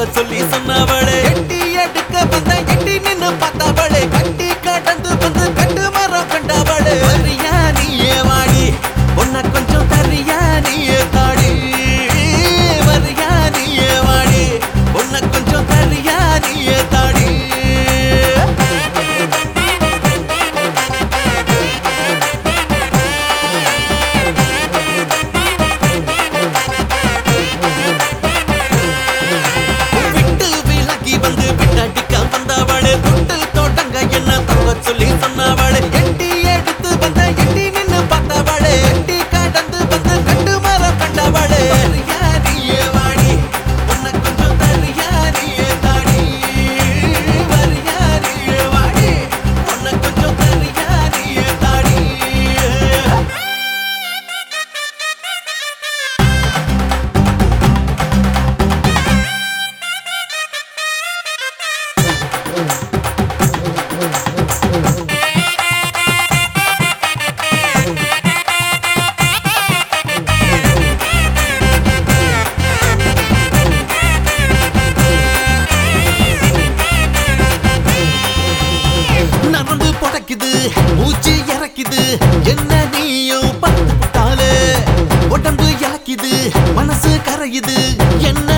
சொல்லி சொன்னவளே எட்டி எடுக்க வந்த எட்டி நின்னு பார்த்தவளே கட்டி கடந்து வந்து கட்டு மரம் கண்டவளே வரியா நீயே வாடி உன்னை கொஞ்சம் தரியா நீயே தாடி வரியா நீயே வாடி உன்னை கொஞ்சம் தரியா நீயே தாடி விட்டு விலகி வந்து விட்டடிக்க வந்தவளே தொட்டு தோட்டங்க என்ன தங்க சொல்லி சொன்னவளே எட்டி எடுத்து வந்த எட்டி நின்னு பார்த்தவளே எட்டி கடந்து வந்து கட்டு மரம் கண்டவளே யாரியே வாடி உன்னை கொஞ்சம் தரியாரியே தாடி வரியாரியே வாடி உன்னை கொஞ்சம் தரியாரியே தாடி நடந்து புடைக்குது மூச்சு இறக்குது என்ன நீயும் பார்த்து விட்டாலே உடம்பு இழக்குது மனசு கரையுது என்ன